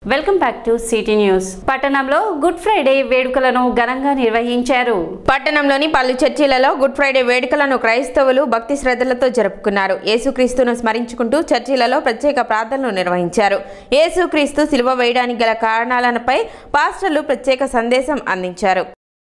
welcome back to city news పట్టణంలో Good Friday వేడుకలను ఘనంగా నిర్వహించారు పట్టణంలోని పలు చర్చిలలో గుడ్ ఫ్రైడే వేడుకలను క్రైస్తవులు భక్తి శ్రద్ధలతో జరుపుకున్నారు యేసుక్రీస్తును స్మరించుకుంటూ చర్చిలలో ప్రత్యేక ప్రార్థనలు నిర్వహించారు యేసుక్రీస్తు సిలువ వేయడానికి గల కారణాలపై పాస్టర్లు ప్రత్యేక సందేశం అందించారు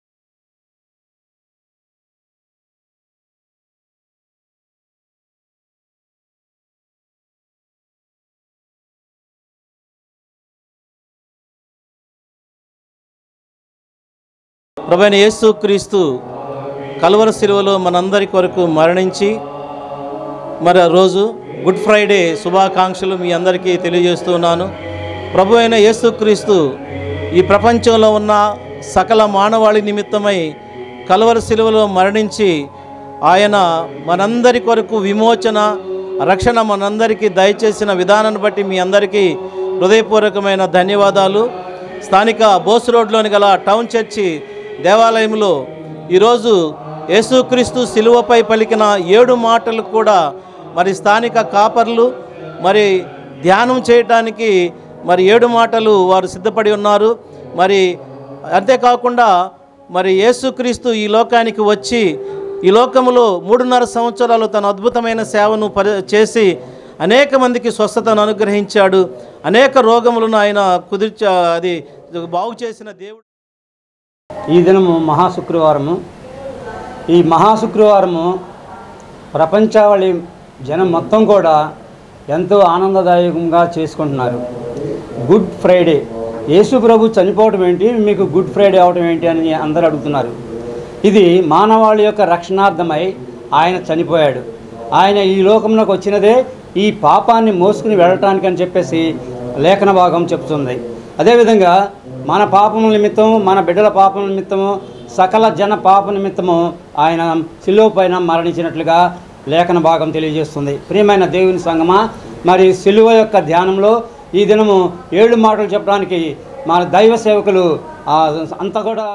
ప్రభైన యేసు క్రీస్తు కలువర శిలువలో మనందరి కొరకు మరణించి మరి ఆ రోజు గుడ్ ఫ్రైడే శుభాకాంక్షలు మీ అందరికీ తెలియజేస్తున్నాను ప్రభు అయిన యేసుక్రీస్తు ఈ ప్రపంచంలో ఉన్న సకల మానవాళి నిమిత్తమై కలువర శిలువలో మరణించి ఆయన మనందరి కొరకు విమోచన రక్షణ మనందరికీ దయచేసిన విధానాన్ని బట్టి మీ అందరికీ హృదయపూర్వకమైన ధన్యవాదాలు స్థానిక బోస్ రోడ్లోని గల టౌన్ చర్చి దేవాలయంలో ఈరోజు యేసుక్రీస్తు శిలువపై పలికిన ఏడు మాటలు కూడా మరి స్థానిక కాపర్లు మరి ధ్యానం చేయటానికి మరి ఏడు మాటలు వారు సిద్ధపడి ఉన్నారు మరి అంతేకాకుండా మరి యేసుక్రీస్తు ఈ లోకానికి వచ్చి ఈ లోకములో మూడున్నర సంవత్సరాలు తన అద్భుతమైన సేవను పరి చేసి అనేక మందికి స్వస్థతను అనుగ్రహించాడు అనేక రోగములను ఆయన కుదిర్చ అది బాగు చేసిన దేవుడు ఈ దినము మహాశుక్రవారము ఈ మహాశుక్రవారము ప్రపంచావళి జనం మొత్తం కూడా ఎంతో ఆనందదాయకంగా చేసుకుంటున్నారు గుడ్ ఫ్రైడే యేసు ప్రభు చనిపోవటం ఏంటి మీకు గుడ్ ఫ్రైడే అవటం ఏంటి అని అందరూ అడుగుతున్నారు ఇది మానవాళి యొక్క రక్షణార్థమై ఆయన చనిపోయాడు ఆయన ఈ లోకంలోకి వచ్చినదే ఈ పాపాన్ని మోసుకుని వెళ్ళటానికి అని చెప్పేసి లేఖన భాగం చెప్తుంది అదేవిధంగా మన పాపముల నిమిత్తం మన బిడ్డల పాపం నిమిత్తము సకల జన పాప నిమిత్తము ఆయన శిలువ పైన మరణించినట్లుగా లేఖన భాగం తెలియజేస్తుంది ప్రియమైన దేవుని సంగమా మరి శిలువ యొక్క ధ్యానంలో ఈ దినము ఏడు మాటలు చెప్పడానికి మన దైవ సేవకులు ఆ, అంతా కూడా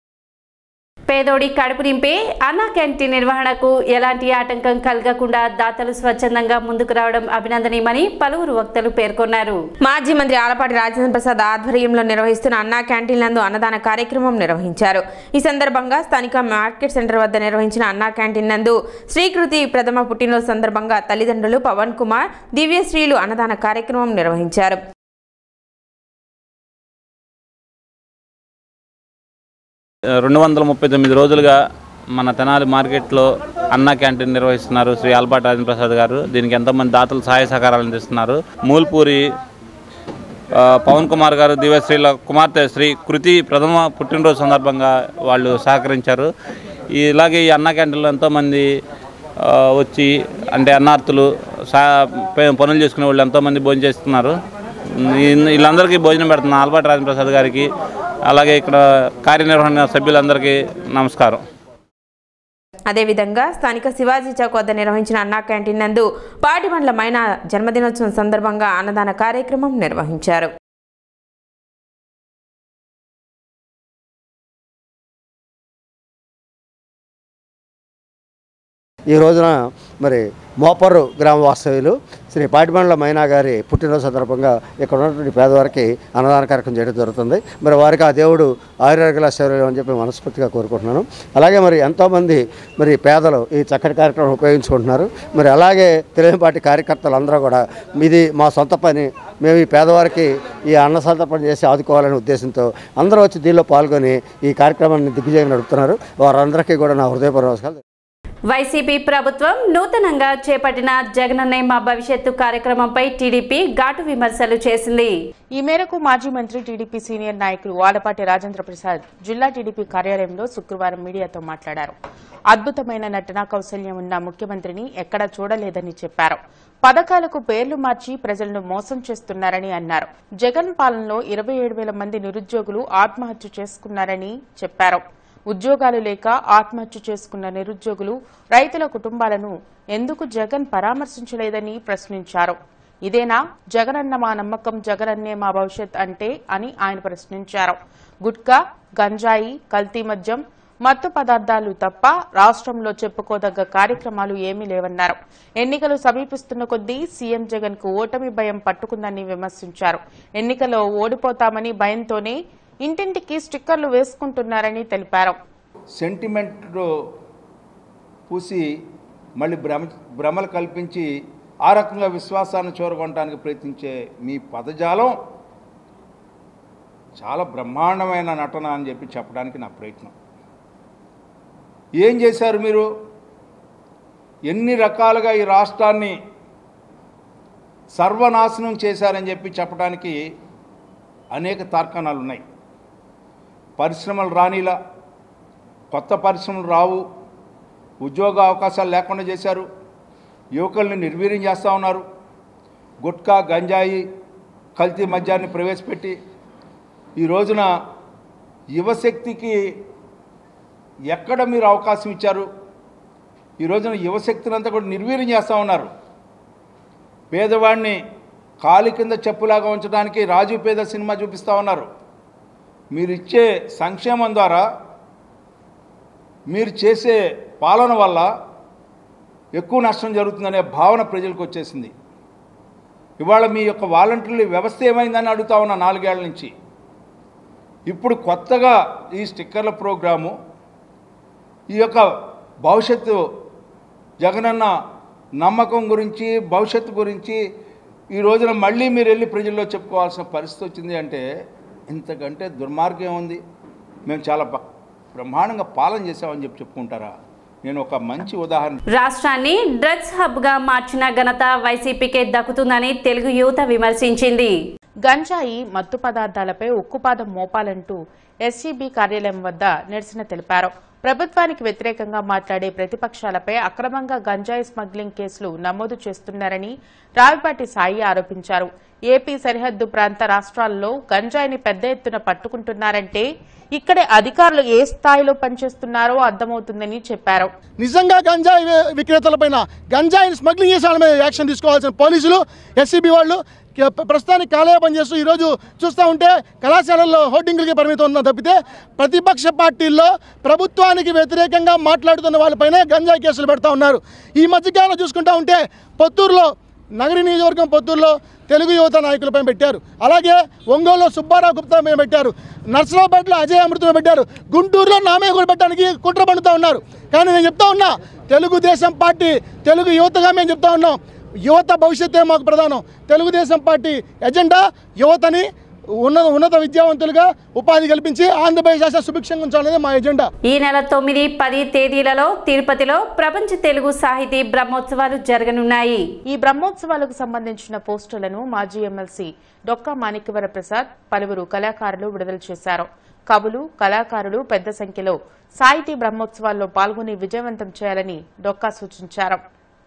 పేదోడి కడుపు నింపే అన్న క్యాంటీన్ నిర్వహణకు ఎలాంటి ఆటంకం కలగకుండా దాతలు స్వచ్ఛందంగా ముందుకు రావడం అభినందనీయమని పలువురు వక్తలు పేర్కొన్నారు మాజీ మంత్రి ఆలపాటి రాజేంద్ర ప్రసాద్ ఆధ్వర్యంలో నిర్వహిస్తున్న అన్నా క్యాంటీన్ నందు అన్నదాన కార్యక్రమం నిర్వహించారు ఈ సందర్భంగా స్థానిక మార్కెట్ సెంటర్ వద్ద నిర్వహించిన అన్నా క్యాంటీన్ నందు శ్రీకృతి ప్రథమ పుట్టినరోజు సందర్భంగా తల్లిదండ్రులు పవన్ కుమార్ దివ్యశ్రీలు అన్నదాన కార్యక్రమం నిర్వహించారు రెండు వందల ముప్పై తొమ్మిది రోజులుగా మన తెనాలి మార్కెట్లో అన్న క్యాంటీన్ నిర్వహిస్తున్నారు శ్రీ ఆల్పాటి రాజేంద్ర ప్రసాద్ గారు దీనికి ఎంతోమంది దాతలు సహాయ సహకారాలు అందిస్తున్నారు మూల్పూరి ఆ, పవన్ కుమార్ గారు దివ్యశ్రీల కుమార్తె శ్రీ కృతి ప్రథమ పుట్టినరోజు సందర్భంగా వాళ్ళు సహకరించారు ఈ- ఇలాగే ఈ అన్న క్యాంటీన్లో ఎంతోమంది ఆ, వచ్చి అంటే అన్నార్థులు సా ప- పనులు చేసుకునే వాళ్ళు ఎంతోమంది భోజనం చేస్తున్నారు ఈ- వీళ్ళందరికీ భోజనం పెడుతున్న ఆల్పాటి రాజేంద్ర ప్రసాద్ గారికి అలాగే ఇక్కడ కార్యనిర్వహణ సభ్యులందరికీ నమస్కారం అదేవిధంగా స్థానిక శివాజీ చౌక్ వద్ద నిర్వహించిన అన్నా క్యాంటీన్ నందు పాటిబండ్ల మైన జన్మదినోత్సవం సందర్భంగా అన్నదాన కార్యక్రమం నిర్వహించారు ఈ రోజున మరి మోపర్రు గ్రామ వాస్తవ్యులు శ్రీ పాటిబండ్ల మైనా గారి పుట్టినరోజు సందర్భంగా ఇక్కడ ఉన్నటువంటి పేదవారికి అన్నదాన కార్యక్రమం చేయడం జరుగుతుంది మరి వారికి ఆ దేవుడు ఆయుర్వేద సేవలు అని చెప్పి మనస్ఫూర్తిగా కోరుకుంటున్నాను అలాగే మరి ఎంతోమంది మరి పేదలు ఈ చక్కటి కార్యక్రమం ఉపయోగించుకుంటున్నారు మరి అలాగే తెలుగుపాటి కార్యకర్తలు అందరూ కూడా ఇది మా సొంత పని మేము ఈ పేదవారికి ఈ అన్న సంతర్పణ చేసి ఆదుకోవాలనే ఉద్దేశంతో అందరూ వచ్చి దీనిలో పాల్గొని ఈ కార్యక్రమాన్ని దిగ్విజయంగా నడుపుతున్నారు వారందరికీ కూడా నా హృదయపూర్వక నమస్కారాలు వైసీపీ ప్రభుత్వం నూతనంగా చేపట్టిన జగనన్నే మా భవిష్యత్తు కార్యక్రమంపై టీడీపీ ఘాటు విమర్శలు చేసింది ఈ మేరకు మాజీ మంత్రి టీడీపీ సీనియర్ నాయకులు వాడపాటి రాజేంద్ర ప్రసాద్ జిల్లా టీడీపీ కార్యాలయంలో శుక్రవారం మీడియాతో మాట్లాడారు అద్భుతమైన నటనా కౌశల్యం ఉన్న ముఖ్యమంత్రిని ఎక్కడా చూడలేదని చెప్పారు పథకాలకు పేర్లు మార్చి ప్రజలను మోసం చేస్తున్నారని అన్నారు జగన్ పాలనలో ఇరవై ఏడు వేల మంది నిరుద్యోగులు ఆత్మహత్య చేసుకున్నారని చెప్పారు ఉద్యోగాలు లేక ఆత్మహత్య చేసుకున్న నిరుద్యోగులు రైతుల కుటుంబాలను ఎందుకు జగన్ పరామర్శించలేదని ప్రశ్నించారు ఇదేనా జగనన్న మా నమ్మకం జగనన్నే మా భవిష్యత్ అంటే అని ఆయన ప్రశ్నించారు గుట్కా గంజాయి కల్తీ మద్యం మత్తు పదార్థాలు తప్ప రాష్ట్రంలో చెప్పుకోదగ్గ కార్యక్రమాలు ఏమీ లేవన్నారు ఎన్నికలు సమీపిస్తున్న కొద్దీ సీఎం జగన్ కు ఓటమి భయం పట్టుకుందని విమర్శించారు ఎన్నికల్లో ఓడిపోతామని భయంతోనే ఇంటింటికి స్టిక్కర్లు వేసుకుంటున్నారని తెలిపారు సెంటిమెంట్ పూసి మళ్ళీ భ్రమ భ్రమలు కల్పించి ఆ రకంగా విశ్వాసాన్ని చూరగొనడానికి ప్రయత్నించే మీ పదజాలం చాలా బ్రహ్మాండమైన నటన అని చెప్పి చెప్పడానికి నా ప్రయత్నం ఏం చేశారు మీరు ఎన్ని రకాలుగా ఈ రాష్ట్రాన్ని సర్వనాశనం చేశారని చెప్పి చెప్పడానికి అనేక తార్కాణాలు ఉన్నాయి పరిశ్రమలు రానిలా కొత్త పరిశ్రమలు రావు ఉద్యోగ అవకాశాలు లేకుండా చేశారు యువకుల్ని నిర్వీర్యం చేస్తూ ఉన్నారు గుట్కా గంజాయి కల్తీ మద్యాన్ని ప్రవేశపెట్టి ఈ రోజున యువశక్తికి ఎక్కడ మీరు అవకాశం ఇచ్చారు ఈ రోజున యువశక్తిని అంతా కూడా నిర్వీర్యం చేస్తూ ఉన్నారు పేదవాడిని కాలి కింద చెప్పులాగా ఉంచడానికి రాజు పేద సినిమా చూపిస్తూ ఉన్నారు మీరు ఇచ్చే సంక్షేమం ద్వారా మీరు చేసే పాలన వల్ల ఎక్కువ నష్టం జరుగుతుందనే భావన ప్రజలకు వచ్చేసింది ఇవాళ మీ యొక్క వాలంటీర్ల వ్యవస్థ ఏమైందని అడుగుతా ఉన్నా నాలుగేళ్ల నుంచి ఇప్పుడు కొత్తగా ఈ స్టిక్కర్ల ప్రోగ్రాము ఈ యొక్క భవిష్యత్తు జగనన్న నమ్మకం గురించి భవిష్యత్తు గురించి ఈ రోజున మళ్ళీ మీరు వెళ్ళి ప్రజల్లో చెప్పుకోవాల్సిన పరిస్థితి వచ్చింది అంటే ఇంతకంటే దుర్మార్గం ఏముంది మేము చాలా బ- బ్రహ్మాండంగా పాలన చేసామని చెప్పి చెప్పుకుంటారా నేను ఒక మంచి ఉదాహరణ రాష్ట్రాన్ని డ్రగ్స్ హబ్ గా మార్చిన ఘనత వైసీపీకే దక్కుతుందని తెలుగు యువత విమర్శించింది గంజాయి మత్తు పదార్థాలపై ఉక్కుపాదం మోపాలంటూ ఎస్సీబీ కార్యాలయం వద్ద నిరసన తెలిపారు ప్రభుత్వానికి వ్యతిరేకంగా మాట్లాడే ప్రతిపక్షాలపై అక్రమంగా గంజాయి స్మగ్లింగ్ కేసులు నమోదు చేస్తున్నారని రావిపాటి సాయి ఆరోపించారు ఏపీ సరిహద్దు ప్రాంత రాష్ట్రాల్లో గంజాయిని పెద్ద ఎత్తున పట్టుకుంటున్నారంటే ఇక్కడే అధికారులు ఏ స్థాయిలో పనిచేస్తున్నారో అర్థమవుతుందని చెప్పారు నిజంగా గంజాయి వి- విక్రేతలపైన గంజాయిని స్మగ్లింగ్ చేసే వాళ్ళ మీద యాక్షన్ తీసుకోవాల్సిన పోలీసులు ఎస్సీబీ వాళ్ళు కే- ప్రస్తుతానికి కాలయాపన చేస్తూ ఈరోజు చూస్తూ ఉంటే కళాశాలల్లో హోర్డింగ్లకి పరిమితం ఉందని తప్పితే ప్రతిపక్ష పార్టీల్లో ప్రభుత్వానికి వ్యతిరేకంగా మాట్లాడుతున్న వాళ్ళపైన గంజాయి కేసులు పెడతా ఉన్నారు ఈ మధ్యకాలంలో చూసుకుంటా ఉంటే పొత్తూరులో నగరి నియోజకవర్గం పొత్తూరులో తెలుగు యువత నాయకులపై పెట్టారు అలాగే ఒంగోలులో సుబ్బారావు గుప్తా మీద పెట్టారు నర్సరావుపేటలో అజయ్ అమృతం పెట్టారు గుంటూరులో నామే కూడా పెట్టడానికి కుట్ర పండుతూ ఉన్నారు కానీ నేను చెప్తా ఉన్నా తెలుగుదేశం పార్టీ తెలుగు యువతగా మేము చెప్తా ఉన్నాం యువత భవిష్యత్తే మాకు ప్రధానం తెలుగుదేశం పార్టీ ఎజెండా యువతని ఉన్నత ఉన్నత విద్యావంతులుగా ఉపాధి కల్పించి ఆంధ్రప్రదేశ్ రాష్ట్ర సుభిక్షంగా ఉంచాలనేది మా ఎజెండా ఈ నెల తొమ్మిది పది తేదీలలో తిరుపతిలో ప్రపంచ తెలుగు సాహితీ బ్రహ్మోత్సవాలు జరగనున్నాయి ఈ బ్రహ్మోత్సవాలకు సంబంధించిన పోస్టులను మాజీ ఎమ్మెల్సీ డొక్కా మాణిక్యవర ప్రసాద్ పలువురు కళాకారులు విడుదల చేశారు కవులు కళాకారులు పెద్ద సంఖ్యలో సాహితీ బ్రహ్మోత్సవాల్లో పాల్గొని విజయవంతం చేయాలని డొక్కా సూచించారు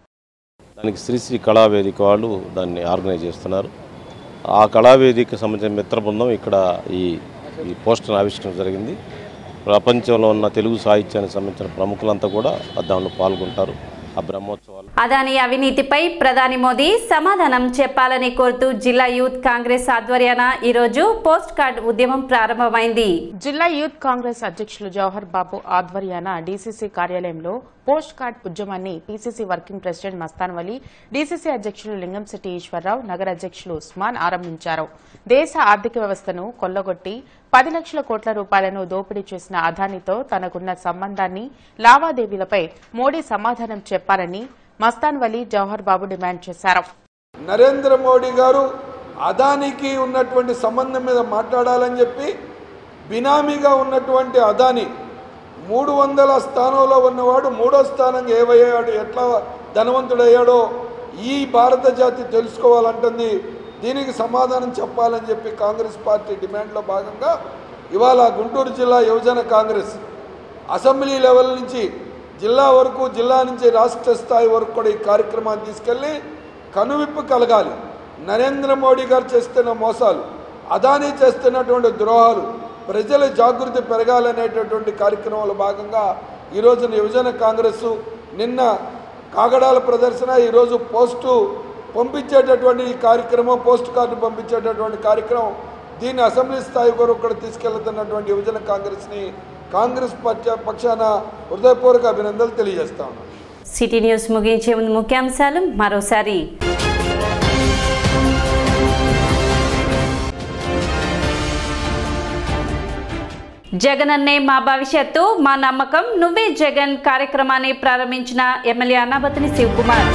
దానికి శ్రీశ్రీ కళావేదిక వాళ్ళు దాన్ని ఆర్గనైజ్ చేస్తున్నారు ఆ కళావేదికకి సంబంధించిన మిత్ర బృందం ఇక్కడ ఈ ఈ పోస్టర్ని ఆవిష్కరణ జరిగింది ప్రపంచంలో ఉన్న తెలుగు సాహిత్యానికి సంబంధించిన ప్రముఖులంతా కూడా దానిలో పాల్గొంటారు ఆ బ్రహ్మోత్సవాలు అదాని అవినీతిపై ప్రధాని మోదీ సమాధానం చెప్పాలని కోరుతూ జిల్లా యూత్ కాంగ్రెస్ ఆధ్వర్యాన ఈరోజు పోస్ట్ కార్డ్ ఉద్యమం ప్రారంభమైంది జిల్లా యూత్ కాంగ్రెస్ అధ్యక్షులు జవహర్ బాబు ఆధ్వర్యాన డీసీసీ కార్యాలయంలో పోస్ట్ కార్డ్ ఉద్యమాన్ని PCC working president Mastan Vali DCC అధ్యక్షులు లింగంశెట్టి ఈశ్వరరావు నగర అధ్యక్షులు ఉస్మాన్ ఆరంభించారు దేశ ఆర్థిక వ్యవస్థను కొల్లగొట్టి పది లక్షల కోట్ల రూపాయలను దోపిడీ చేసిన అదానితో తనకున్న సంబంధాన్ని లావాదేవీలపై మోడీ సమాధానం చెప్పాలని మస్తాన్ వలి జవహర్ బాబు డిమాండ్ చేశారు నరేంద్ర మోడీ గారు అదానికి ఉన్నటువంటి సంబంధం మీద మాట్లాడాలని చెప్పి బినామీగా ఉన్నటువంటి అదాని మూడు వందల స్థానంలో ఉన్నవాడు మూడో స్థానంగా ఏవయ్యాడు ఎట్లా ధనవంతుడయ్యాడో ఈ భారత జాతి తెలుసుకోవాలంటుంది దీనికి సమాధానం చెప్పాలని చెప్పి కాంగ్రెస్ పార్టీ డిమాండ్లో భాగంగా ఇవాళ గుంటూరు జిల్లా యువజన కాంగ్రెస్ అసెంబ్లీ లెవెల్ నుంచి జిల్లా వరకు జిల్లా నుంచి రాష్ట్ర స్థాయి వరకు కూడా ఈ కార్యక్రమాన్ని తీసుకెళ్ళి కనువిప్పు కలగాలి నరేంద్ర మోడీ గారు చేస్తున్న మోసాలు అదానీ చేస్తున్నటువంటి ద్రోహాలు ప్రజల జాగృతి పెరగాలనేటటువంటి కార్యక్రమంలో భాగంగా ఈరోజు యువజన కాంగ్రెస్ నిన్న కాగడాల ప్రదర్శన ఈరోజు పోస్టు పంపించేటటువంటి ఈ కార్యక్రమం పోస్ట్ కార్డు పంపించేటటువంటి కార్యక్రమం దీన్ని అసెంబ్లీ స్థాయి వరకు కూడా తీసుకెళ్తున్నటువంటి యువజన కాంగ్రెస్ని కాంగ్రెస్ పక్ష పక్షాన హృదయపూర్వక అభినందనలు తెలియజేస్తా ఉన్నాను సిటీ న్యూస్ ముగించే ముందు ముఖ్యాంశాలు మరోసారి జగనన్నే మా భవిష్యత్తు మా నమ్మకం నువ్వే జగన్ కార్యక్రమాన్ని ప్రారంభించిన ఎమ్మెల్యే అన్నాబతిని శివకుమార్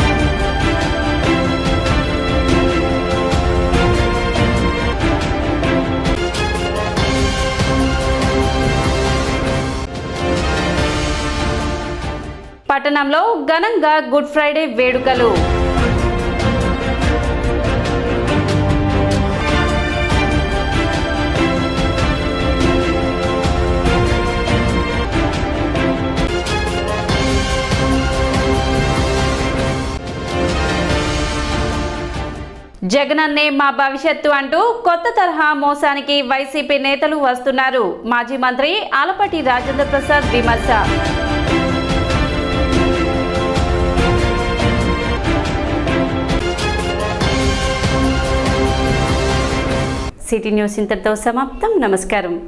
పట్టణంలో ఘనంగా గుడ్ ఫ్రైడే వేడుకలు జగనన్నే మా భవిష్యత్తు అంటూ కొత్త తరహా మోసానికి వైసీపీ నేతలు వస్తున్నారు మాజీ మంత్రి ఆలపాటి రాజేంద్ర ప్రసాద్ విమర్శ సిటీ న్యూస్ ఇంతటితో సమాప్తం నమస్కారం